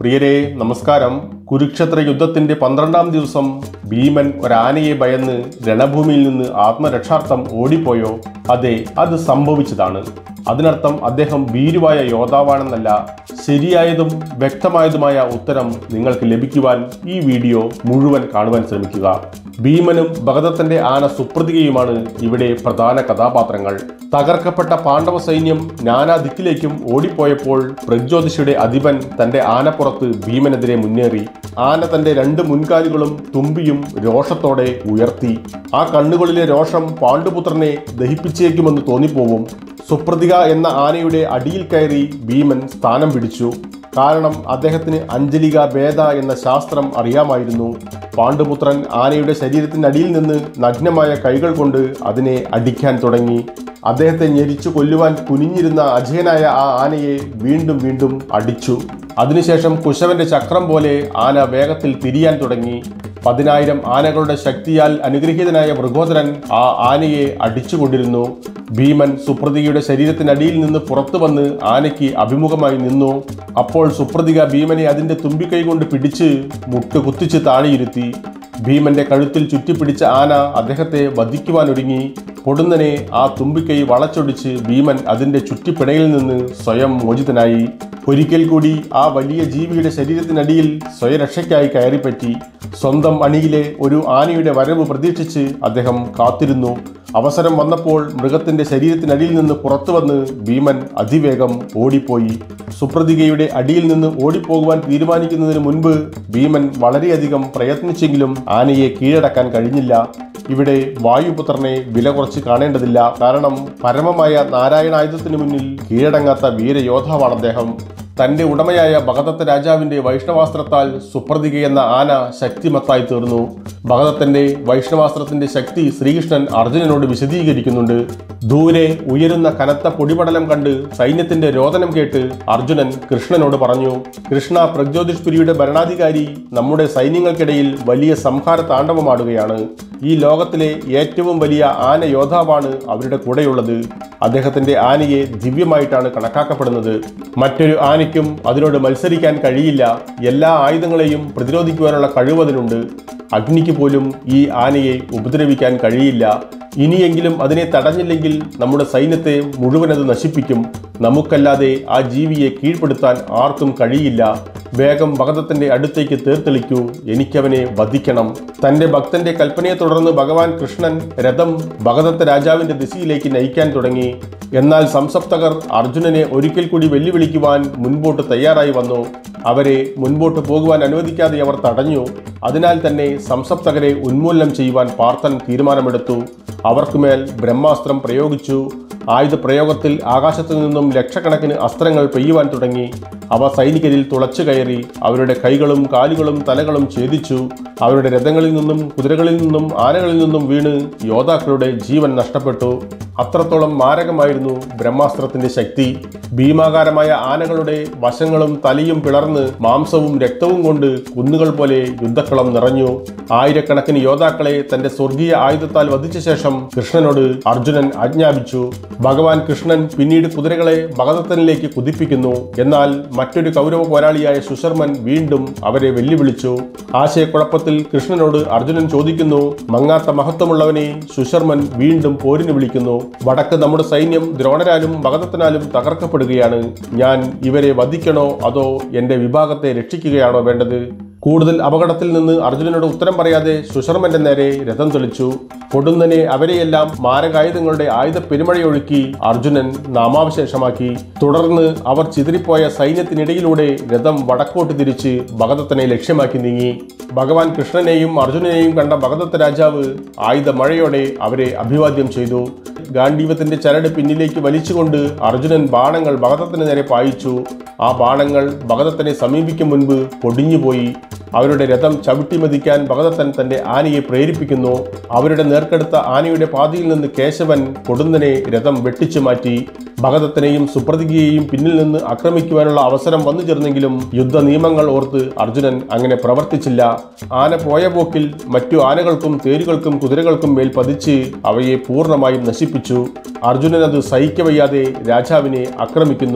പ്രിയരെ നമസ്കാരം കുരുക്ഷേത്ര യുദ്ധത്തിന്റെ പന്ത്രണ്ടാം ദിവസം ഭീമൻ ഒരാനയെ ഭയന്ന് രണഭൂമിയിൽ നിന്ന് ആത്മരക്ഷാർത്ഥം ഓടിപ്പോയോ അതെ അത് സംഭവിച്ചതാണ് അതിനർത്ഥം അദ്ദേഹം ഭീരുവായ യോദ്ധാവാണെന്നല്ല ശരിയായതും വ്യക്തമായതുമായ ഉത്തരം നിങ്ങൾക്ക് ലഭിക്കുവാൻ ഈ വീഡിയോ മുഴുവൻ കാണുവാൻ ശ്രമിക്കുക ഭീമനും ഭഗതത്തിന്റെ ആന സുപ്രതികയുമാണ് ഇവിടെ പ്രധാന കഥാപാത്രങ്ങൾ തകർക്കപ്പെട്ട പാണ്ഡവ സൈന്യം നാനാ ദിക്കിലേക്കും ഓടിപ്പോയപ്പോൾ പ്രജ്യോതിഷിയുടെ അധിപൻ തന്റെ ആനപ്പുറത്ത് ഭീമനെതിരെ മുന്നേറി ആന തന്റെ രണ്ട് മുൻകാലുകളും തുമ്പിയും രോഷത്തോടെ ഉയർത്തി ആ കണ്ണുകളിലെ രോഷം പാണ്ഡുപുത്രനെ ദഹിപ്പിച്ചേക്കുമെന്ന് തോന്നിപ്പോവും സുപ്രതിക എന്ന ആനയുടെ അടിയിൽ കയറി ഭീമൻ സ്ഥാനം പിടിച്ചു കാരണം അദ്ദേഹത്തിന് അഞ്ജലിക ഭേദ എന്ന ശാസ്ത്രം അറിയാമായിരുന്നു പാണ്ഡുപുത്രൻ ആനയുടെ ശരീരത്തിനടിയിൽ നിന്ന് നഗ്നമായ കൈകൾ കൊണ്ട് അതിനെ അടിക്കാൻ തുടങ്ങി അദ്ദേഹത്തെ ഞെരിച്ചു കൊല്ലുവാൻ കുനിഞ്ഞിരുന്ന അജയനായ ആ ആനയെ വീണ്ടും വീണ്ടും അടിച്ചു അതിനുശേഷം കുശവന്റെ ചക്രം പോലെ ആന വേഗത്തിൽ തിരിയാൻ തുടങ്ങി പതിനായിരം ആനകളുടെ ശക്തിയാൽ അനുഗ്രഹീതനായ മൃഗോദരൻ ആ ആനയെ അടിച്ചുകൊണ്ടിരുന്നു ഭീമൻ സുപ്രതികയുടെ ശരീരത്തിനടിയിൽ നിന്ന് പുറത്തു വന്ന് ആനയ്ക്ക് അഭിമുഖമായി നിന്നു അപ്പോൾ സുപ്രതിക ഭീമനെ അതിന്റെ തുമ്പിക്കൈ കൊണ്ട് പിടിച്ച് മുട്ട് കുത്തിച്ച് താഴെയിരുത്തി ഭീമന്റെ കഴുത്തിൽ ചുറ്റിപ്പിടിച്ച ആന അദ്ദേഹത്തെ വധിക്കുവാനൊരുങ്ങി പൊടുന്നനെ ആ തുമ്പിക്കൈ വളച്ചൊടിച്ച് ഭീമൻ അതിന്റെ ചുറ്റിപ്പിടയിൽ നിന്ന് സ്വയം മോചിതനായി ഒരിക്കൽ കൂടി ആ വലിയ ജീവിയുടെ ശരീരത്തിനടിയിൽ സ്വയരക്ഷയ്ക്കായി കയറിപ്പറ്റി സ്വന്തം അണിയിലെ ഒരു ആനയുടെ വരവ് പ്രതീക്ഷിച്ച് അദ്ദേഹം കാത്തിരുന്നു അവസരം വന്നപ്പോൾ മൃഗത്തിന്റെ ശരീരത്തിനടിയിൽ നിന്ന് പുറത്തു വന്ന് ഭീമൻ അതിവേഗം ഓടിപ്പോയി സുപ്രതികയുടെ അടിയിൽ നിന്ന് ഓടിപ്പോകുവാൻ തീരുമാനിക്കുന്നതിന് മുൻപ് ഭീമൻ വളരെയധികം പ്രയത്നിച്ചെങ്കിലും ആനയെ കീഴടക്കാൻ കഴിഞ്ഞില്ല ഇവിടെ വായുപുത്രനെ വില കുറച്ച് കാണേണ്ടതില്ല കാരണം പരമമായ നാരായണായുധത്തിന് മുന്നിൽ കീഴടങ്ങാത്ത വീരയോദ്ധാവാണ് അദ്ദേഹം തന്റെ ഉടമയായ ഭഗതത്ത രാജാവിന്റെ വൈഷ്ണവാസ്ത്രത്താൽ സുപ്രതിക എന്ന ആന ശക്തിമത്തായി തീർന്നു ഭഗതത്തിന്റെ വൈഷ്ണവാസ്ത്രത്തിന്റെ ശക്തി ശ്രീകൃഷ്ണൻ അർജുനനോട് വിശദീകരിക്കുന്നുണ്ട് ദൂരെ ഉയരുന്ന കനത്ത പൊടിപടലം കണ്ട് സൈന്യത്തിന്റെ രോദനം കേട്ട് അർജുനൻ കൃഷ്ണനോട് പറഞ്ഞു കൃഷ്ണ പ്രജ്യോതിഷ്പുരിയുടെ ഭരണാധികാരി നമ്മുടെ സൈന്യങ്ങൾക്കിടയിൽ വലിയ സംഹാര താണ്ഡവമാടുകയാണ് ഈ ലോകത്തിലെ ഏറ്റവും വലിയ ആന യോദ്ധാവാണ് അവരുടെ കൂടെയുള്ളത് അദ്ദേഹത്തിന്റെ ആനയെ ദിവ്യമായിട്ടാണ് കണക്കാക്കപ്പെടുന്നത് മറ്റൊരു ആനയ്ക്കും അതിനോട് മത്സരിക്കാൻ കഴിയില്ല എല്ലാ ആയുധങ്ങളെയും പ്രതിരോധിക്കുവാനുള്ള കഴിവ് അതിനുണ്ട് അഗ്നിക്ക് പോലും ഈ ആനയെ ഉപദ്രവിക്കാൻ കഴിയില്ല ഇനിയെങ്കിലും അതിനെ തടഞ്ഞില്ലെങ്കിൽ നമ്മുടെ സൈന്യത്തെ മുഴുവൻ അത് നശിപ്പിക്കും നമുക്കല്ലാതെ ആ ജീവിയെ കീഴ്പ്പെടുത്താൻ ആർക്കും കഴിയില്ല വേഗം ഭഗതത്തിന്റെ അടുത്തേക്ക് തീർത്തെളിക്കൂ എനിക്കവനെ വധിക്കണം തന്റെ ഭക്തന്റെ കൽപ്പനയെ തുടർന്ന് ഭഗവാൻ കൃഷ്ണൻ രഥം ഭഗതത്ത രാജാവിന്റെ ദിശയിലേക്ക് നയിക്കാൻ തുടങ്ങി എന്നാൽ സംസപ്തകർ അർജുനനെ ഒരിക്കൽ കൂടി വെല്ലുവിളിക്കുവാൻ മുൻപോട്ട് തയ്യാറായി വന്നു അവരെ മുൻപോട്ട് പോകുവാൻ അനുവദിക്കാതെ അവർ തടഞ്ഞു അതിനാൽ തന്നെ സംസപ്തകരെ ഉന്മൂലനം ചെയ്യുവാൻ പാർത്ഥൻ തീരുമാനമെടുത്തു അവർക്കുമേൽ ബ്രഹ്മാസ്ത്രം പ്രയോഗിച്ചു ആയുധ പ്രയോഗത്തിൽ ആകാശത്തു നിന്നും ലക്ഷക്കണക്കിന് അസ്ത്രങ്ങൾ പെയ്യുവാൻ തുടങ്ങി അവ സൈനികരിൽ തുളച്ചു കയറി അവരുടെ കൈകളും കാലുകളും തലകളും ഛേദിച്ചു അവരുടെ രഥങ്ങളിൽ നിന്നും കുതിരകളിൽ നിന്നും ആനകളിൽ നിന്നും വീണ് യോദ്ധാക്കളുടെ ജീവൻ നഷ്ടപ്പെട്ടു അത്രത്തോളം മാരകമായിരുന്നു ബ്രഹ്മാസ്ത്രത്തിന്റെ ശക്തി ഭീമാകാരമായ ആനകളുടെ വശങ്ങളും തലയും പിളർന്ന് മാംസവും രക്തവും കൊണ്ട് കുന്നുകൾ പോലെ യുദ്ധക്കളം നിറഞ്ഞു ആയിരക്കണക്കിന് യോദ്ധാക്കളെ തന്റെ സ്വർഗീയ ആയുധത്താൽ വധിച്ച ശേഷം കൃഷ്ണനോട് അർജുനൻ ആജ്ഞാപിച്ചു ഭഗവാൻ കൃഷ്ണൻ പിന്നീട് കുതിരകളെ ഭഗതത്തനിലേക്ക് കുതിപ്പിക്കുന്നു എന്നാൽ മറ്റൊരു കൗരവ പോരാളിയായ സുശർമൻ വീണ്ടും അവരെ വെല്ലുവിളിച്ചു ആശയക്കുഴപ്പത്തിൽ കൃഷ്ണനോട് അർജുനൻ ചോദിക്കുന്നു മങ്ങാത്ത മഹത്വമുള്ളവനെ സുശർമൻ വീണ്ടും പോരിന് വിളിക്കുന്നു വടക്ക് നമ്മുടെ സൈന്യം ദ്രോണരാലും ഭഗതത്തിനാലും തകർക്കപ്പെടുകയാണ് ഞാൻ ഇവരെ വധിക്കണോ അതോ എന്റെ വിഭാഗത്തെ രക്ഷിക്കുകയാണോ വേണ്ടത് കൂടുതൽ അപകടത്തിൽ നിന്ന് അർജുനനോട് ഉത്തരം പറയാതെ സുശർമന്റെ നേരെ രഥം തെളിച്ചു കൊടുന്നനെ അവരെയെല്ലാം മാരകായുധങ്ങളുടെ ആയുധ പെരുമഴയൊഴുക്കി അർജുനൻ നാമാവശേഷമാക്കി തുടർന്ന് അവർ ചിതറിപ്പോയ സൈന്യത്തിനിടയിലൂടെ രഥം വടക്കോട്ട് തിരിച്ച് ഭഗതത്തിനെ ലക്ഷ്യമാക്കി നീങ്ങി ഭഗവാൻ കൃഷ്ണനെയും അർജുനനെയും കണ്ട ഭഗതത്ത രാജാവ് ആയുധ മഴയോടെ അവരെ അഭിവാദ്യം ചെയ്തു ഗാന്ധീവത്തിന്റെ ചരട് പിന്നിലേക്ക് വലിച്ചുകൊണ്ട് അർജുനൻ ബാണങ്ങൾ ഭഗതത്തിന് നേരെ പായിച്ചു ആ ബാണങ്ങൾ ഭഗതത്തിനെ സമീപിക്കും മുൻപ് പൊടിഞ്ഞുപോയി അവരുടെ രഥം ചവിട്ടി മതിക്കാൻ ഭഗതത്തൻ തന്റെ ആനയെ പ്രേരിപ്പിക്കുന്നു അവരുടെ നേർക്കെടുത്ത ആനയുടെ പാതിയിൽ നിന്ന് കേശവൻ കൊടുന്നനെ രഥം വെട്ടിച്ചു മാറ്റി ഭഗതത്തിനെയും സുപ്രതികയെയും പിന്നിൽ നിന്ന് ആക്രമിക്കുവാനുള്ള അവസരം വന്നു ചേർന്നെങ്കിലും യുദ്ധ നിയമങ്ങൾ ഓർത്ത് അർജുനൻ അങ്ങനെ പ്രവർത്തിച്ചില്ല ആന പോയ പോക്കിൽ മറ്റു ആനകൾക്കും തേരുകൾക്കും കുതിരകൾക്കും മേൽ പതിച്ച് അവയെ പൂർണ്ണമായും നശിപ്പിച്ചു അർജുനൻ അത് സഹിക്കവയ്യാതെ രാജാവിനെ ആക്രമിക്കുന്നു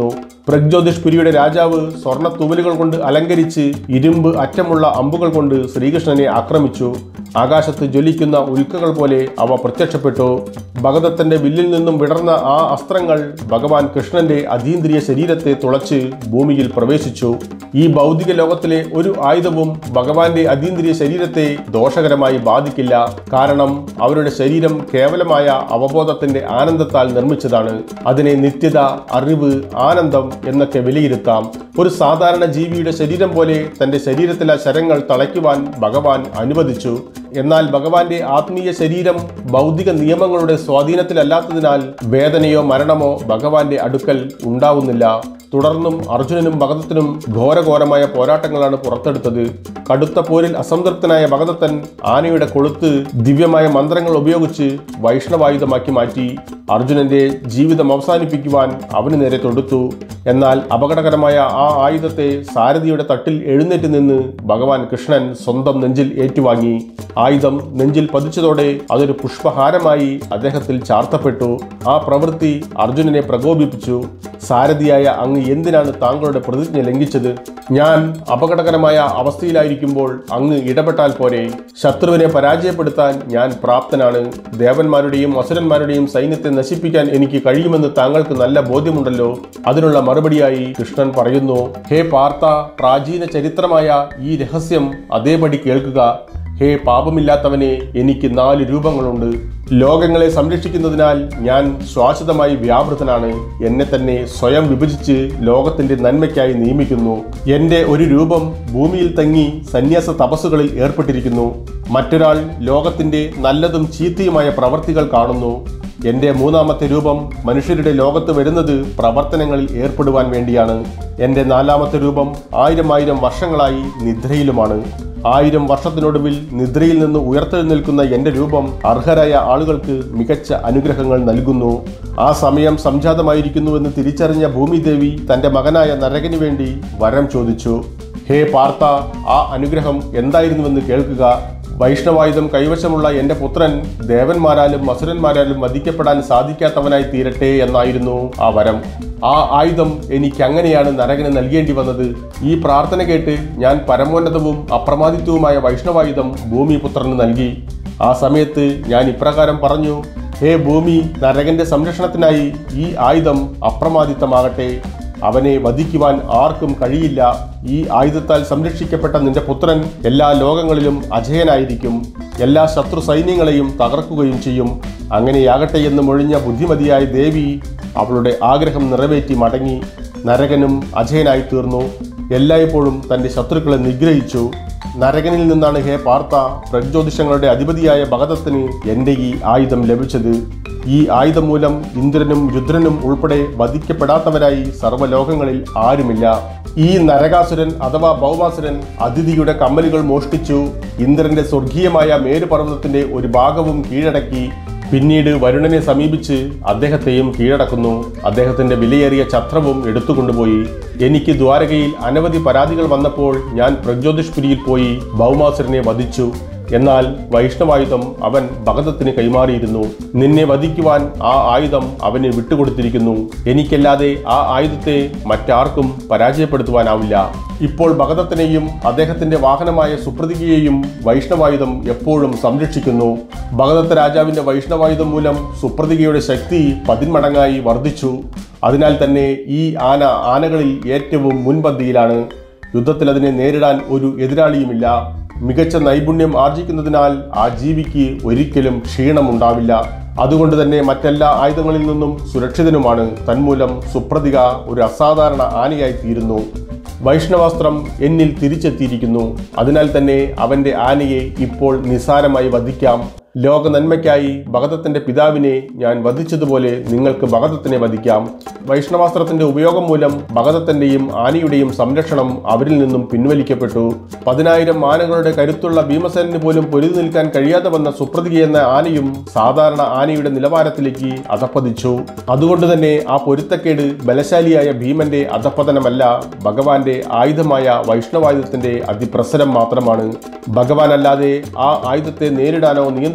പ്രഗ്ജ്യോതിഷ്പുരിയുടെ രാജാവ് സ്വർണ്ണ തൂവലുകൾ കൊണ്ട് അലങ്കരിച്ച് ഇരുമ്പ് അറ്റമുള്ള അമ്പുകൾ കൊണ്ട് ശ്രീകൃഷ്ണനെ ആക്രമിച്ചു ആകാശത്ത് ജ്വലിക്കുന്ന ഉൽക്കകൾ പോലെ അവ പ്രത്യക്ഷപ്പെട്ടു ഭഗദത്തന്റെ വില്ലിൽ നിന്നും വിടർന്ന ആ അസ്ത്രങ്ങൾ ഭഗവാൻ കൃഷ്ണന്റെ അതീന്ദ്രിയ ശരീരത്തെ തുളച്ച് ഭൂമിയിൽ പ്രവേശിച്ചു ഈ ഭൗതിക ലോകത്തിലെ ഒരു ആയുധവും ഭഗവാന്റെ അതീന്ദ്രിയ ശരീരത്തെ ദോഷകരമായി ബാധിക്കില്ല കാരണം അവരുടെ ശരീരം കേവലമായ അവബോധത്തിന്റെ ആനന്ദത്താൽ നിർമ്മിച്ചതാണ് അതിനെ നിത്യത അറിവ് ആനന്ദം എന്നൊക്കെ വിലയിരുത്താം ഒരു സാധാരണ ജീവിയുടെ ശരീരം പോലെ തന്റെ ശരീരത്തിലെ ശരങ്ങൾ തളയ്ക്കുവാൻ ഭഗവാൻ അനുവദിച്ചു എന്നാൽ ഭഗവാന്റെ ആത്മീയ ശരീരം ഭൗതിക നിയമങ്ങളുടെ സ്വാധീനത്തിലല്ലാത്തതിനാൽ വേദനയോ മരണമോ ഭഗവാന്റെ അടുക്കൽ ഉണ്ടാവുന്നില്ല തുടർന്നും അർജുനനും ഭഗതത്തിനും ഘോരഘോരമായ പോരാട്ടങ്ങളാണ് പുറത്തെടുത്തത് കടുത്ത പോരിൽ അസംതൃപ്തനായ ഭഗതത്തൻ ആനയുടെ കൊളുത്ത് ദിവ്യമായ മന്ത്രങ്ങൾ ഉപയോഗിച്ച് വൈഷ്ണവായുധമാക്കി മാറ്റി അർജുനന്റെ ജീവിതം അവസാനിപ്പിക്കുവാൻ അവന് നേരെ തൊടുത്തു എന്നാൽ അപകടകരമായ ആ ആയുധത്തെ സാരഥിയുടെ തട്ടിൽ എഴുന്നേറ്റ് നിന്ന് ഭഗവാൻ കൃഷ്ണൻ സ്വന്തം നെഞ്ചിൽ ഏറ്റുവാങ്ങി ആയുധം നെഞ്ചിൽ പതിച്ചതോടെ അതൊരു പുഷ്പഹാരമായി അദ്ദേഹത്തിൽ ചാർത്തപ്പെട്ടു ആ പ്രവൃത്തി അർജുനനെ പ്രകോപിപ്പിച്ചു സാരഥിയായ അങ്ങ് എന്തിനാണ് താങ്കളുടെ പ്രതിജ്ഞ ലംഘിച്ചത് ഞാൻ അപകടകരമായ അവസ്ഥയിലായിരിക്കുമ്പോൾ അങ്ങ് ഇടപെട്ടാൽ പോരെ ശത്രുവിനെ പരാജയപ്പെടുത്താൻ ഞാൻ പ്രാപ്തനാണ് ദേവന്മാരുടെയും അസുരന്മാരുടെയും സൈന്യത്തെ നശിപ്പിക്കാൻ എനിക്ക് കഴിയുമെന്ന് താങ്കൾക്ക് നല്ല ബോധ്യമുണ്ടല്ലോ അതിനുള്ള മറുപടിയായി കൃഷ്ണൻ പറയുന്നു ഹേ പാർത്ത പ്രാചീന ചരിത്രമായ ഈ രഹസ്യം അതേപടി കേൾക്കുക ഹേ പാപമില്ലാത്തവനെ എനിക്ക് നാല് രൂപങ്ങളുണ്ട് ലോകങ്ങളെ സംരക്ഷിക്കുന്നതിനാൽ ഞാൻ ശ്വാശ്വതമായി വ്യാപൃതനാണ് എന്നെ തന്നെ സ്വയം വിഭജിച്ച് ലോകത്തിന്റെ നന്മയ്ക്കായി നിയമിക്കുന്നു എന്റെ ഒരു രൂപം ഭൂമിയിൽ തങ്ങി സന്യാസ തപസ്സുകളിൽ ഏർപ്പെട്ടിരിക്കുന്നു മറ്റൊരാൾ ലോകത്തിന്റെ നല്ലതും ചീത്തയുമായ പ്രവർത്തികൾ കാണുന്നു എന്റെ മൂന്നാമത്തെ രൂപം മനുഷ്യരുടെ ലോകത്ത് വരുന്നത് പ്രവർത്തനങ്ങളിൽ ഏർപ്പെടുവാൻ വേണ്ടിയാണ് എന്റെ നാലാമത്തെ രൂപം ആയിരം ആയിരം വർഷങ്ങളായി നിദ്രയിലുമാണ് ആയിരം വർഷത്തിനൊടുവിൽ നിദ്രയിൽ നിന്ന് ഉയർത്തെഴുന്നേൽക്കുന്ന എന്റെ രൂപം അർഹരായ ആളുകൾക്ക് മികച്ച അനുഗ്രഹങ്ങൾ നൽകുന്നു ആ സമയം സംജാതമായിരിക്കുന്നുവെന്ന് തിരിച്ചറിഞ്ഞ ഭൂമിദേവി തന്റെ മകനായ നരകന് വേണ്ടി വരം ചോദിച്ചു ഹേ പാർത്ത ആ അനുഗ്രഹം എന്തായിരുന്നുവെന്ന് കേൾക്കുക വൈഷ്ണവായുധം കൈവശമുള്ള എന്റെ പുത്രൻ ദേവന്മാരാലും അസുരന്മാരാലും വധിക്കപ്പെടാൻ സാധിക്കാത്തവനായി തീരട്ടെ എന്നായിരുന്നു ആ വരം ആ ആയുധം എനിക്ക് അങ്ങനെയാണ് നരകന് നൽകേണ്ടി വന്നത് ഈ പ്രാർത്ഥന കേട്ട് ഞാൻ പരമോന്നതവും അപ്രമാദിത്വവുമായ വൈഷ്ണവായുധം ഭൂമിപുത്രന് നൽകി ആ സമയത്ത് ഞാൻ ഇപ്രകാരം പറഞ്ഞു ഹേ ഭൂമി നരകന്റെ സംരക്ഷണത്തിനായി ഈ ആയുധം അപ്രമാദിത്തമാകട്ടെ അവനെ വധിക്കുവാൻ ആർക്കും കഴിയില്ല ഈ ആയുധത്താൽ സംരക്ഷിക്കപ്പെട്ട നിന്റെ പുത്രൻ എല്ലാ ലോകങ്ങളിലും അജയനായിരിക്കും എല്ലാ ശത്രു സൈന്യങ്ങളെയും തകർക്കുകയും ചെയ്യും അങ്ങനെയാകട്ടെ എന്ന് മൊഴിഞ്ഞ ബുദ്ധിമതിയായ ദേവി അവളുടെ ആഗ്രഹം നിറവേറ്റി മടങ്ങി നരകനും അജയനായി തീർന്നു എല്ലായ്പ്പോഴും തന്റെ ശത്രുക്കളെ നിഗ്രഹിച്ചു നരകനിൽ നിന്നാണ് ഹേ പാർത്ത പ്രജ്യോതിഷങ്ങളുടെ അധിപതിയായ ഭഗതത്തിന് എൻ്റെ ഈ ആയുധം ലഭിച്ചത് ഈ ആയുധം മൂലം ഇന്ദ്രനും രുദ്രനും ഉൾപ്പെടെ വധിക്കപ്പെടാത്തവരായി സർവ്വലോകങ്ങളിൽ ആരുമില്ല ഈ നരകാസുരൻ അഥവാ ഭൗമാസുരൻ അതിഥിയുടെ കമ്മലുകൾ മോഷ്ടിച്ചു ഇന്ദ്രന്റെ സ്വർഗീയമായ മേരുപർവ്വതത്തിന്റെ ഒരു ഭാഗവും കീഴടക്കി പിന്നീട് വരുണനെ സമീപിച്ച് അദ്ദേഹത്തെയും കീഴടക്കുന്നു അദ്ദേഹത്തിന്റെ വിലയേറിയ ഛത്രവും എടുത്തുകൊണ്ടുപോയി എനിക്ക് ദ്വാരകയിൽ അനവധി പരാതികൾ വന്നപ്പോൾ ഞാൻ പ്രജ്യോതിഷ്പുരിയിൽ പോയി ഭൗമാസുരനെ വധിച്ചു എന്നാൽ വൈഷ്ണവായുധം അവൻ ഭഗതത്തിന് കൈമാറിയിരുന്നു നിന്നെ വധിക്കുവാൻ ആ ആയുധം അവന് വിട്ടുകൊടുത്തിരിക്കുന്നു എനിക്കല്ലാതെ ആ ആയുധത്തെ മറ്റാർക്കും പരാജയപ്പെടുത്തുവാനാവില്ല ഇപ്പോൾ ഭഗതത്തിനെയും അദ്ദേഹത്തിന്റെ വാഹനമായ സുപ്രതികയെയും വൈഷ്ണവായുധം എപ്പോഴും സംരക്ഷിക്കുന്നു ഭഗതത്ത രാജാവിന്റെ വൈഷ്ണവായുധം മൂലം സുപ്രതികയുടെ ശക്തി പതിന്മടങ്ങായി വർദ്ധിച്ചു അതിനാൽ തന്നെ ഈ ആന ആനകളിൽ ഏറ്റവും മുൻപന്തിയിലാണ് യുദ്ധത്തിൽ അതിനെ നേരിടാൻ ഒരു എതിരാളിയുമില്ല മികച്ച നൈപുണ്യം ആർജിക്കുന്നതിനാൽ ആ ജീവിക്ക് ഒരിക്കലും ക്ഷീണമുണ്ടാവില്ല അതുകൊണ്ട് തന്നെ മറ്റെല്ലാ ആയുധങ്ങളിൽ നിന്നും സുരക്ഷിതനുമാണ് തന്മൂലം സുപ്രതിക ഒരു അസാധാരണ ആനയായി തീരുന്നു വൈഷ്ണവാസ്ത്രം എന്നിൽ തിരിച്ചെത്തിയിരിക്കുന്നു അതിനാൽ തന്നെ അവന്റെ ആനയെ ഇപ്പോൾ നിസാരമായി വധിക്കാം ലോക നന്മയ്ക്കായി ഭഗതത്തിന്റെ പിതാവിനെ ഞാൻ വധിച്ചതുപോലെ നിങ്ങൾക്ക് ഭഗതത്തിനെ വധിക്കാം വൈഷ്ണവാസ്ത്രത്തിന്റെ ഉപയോഗം മൂലം ഭഗതത്തിന്റെയും ആനയുടെയും സംരക്ഷണം അവരിൽ നിന്നും പിൻവലിക്കപ്പെട്ടു പതിനായിരം ആനകളുടെ കരുത്തുള്ള ഭീമസേനന് പോലും പൊരുതി നിൽക്കാൻ കഴിയാതെ വന്ന സുപ്രതിക എന്ന ആനയും സാധാരണ ആനയുടെ നിലവാരത്തിലേക്ക് അധപ്പതിച്ചു അതുകൊണ്ട് തന്നെ ആ പൊരുത്തക്കേട് ബലശാലിയായ ഭീമന്റെ അധപ്പതനമല്ല ഭഗവാന്റെ ആയുധമായ വൈഷ്ണവായുധത്തിന്റെ അതിപ്രസരം മാത്രമാണ് ഭഗവാൻ അല്ലാതെ ആ ആയുധത്തെ നേരിടാനോ നിയന്ത്രിക്കാനോ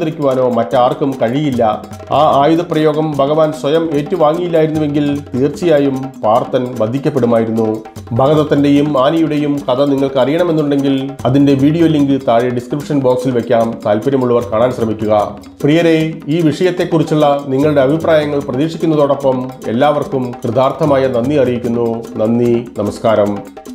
നിയന്ത്രിക്കുവാനോ മറ്റാർക്കും കഴിയില്ല ആ ആയുധപ്രയോഗം ഭഗവാൻ സ്വയം ഏറ്റുവാങ്ങിയില്ലായിരുന്നുവെങ്കിൽ തീർച്ചയായും പാർത്ഥൻ വധിക്കപ്പെടുമായിരുന്നു ഭഗദത്തന്റെയും ആനയുടെയും കഥ നിങ്ങൾക്ക് അറിയണമെന്നുണ്ടെങ്കിൽ അതിന്റെ വീഡിയോ ലിങ്ക് താഴെ ഡിസ്ക്രിപ്ഷൻ ബോക്സിൽ വെക്കാം താല്പര്യമുള്ളവർ കാണാൻ ശ്രമിക്കുക പ്രിയരെ ഈ വിഷയത്തെക്കുറിച്ചുള്ള നിങ്ങളുടെ അഭിപ്രായങ്ങൾ പ്രതീക്ഷിക്കുന്നതോടൊപ്പം എല്ലാവർക്കും കൃതാർത്ഥമായ നന്ദി അറിയിക്കുന്നു നന്ദി നമസ്കാരം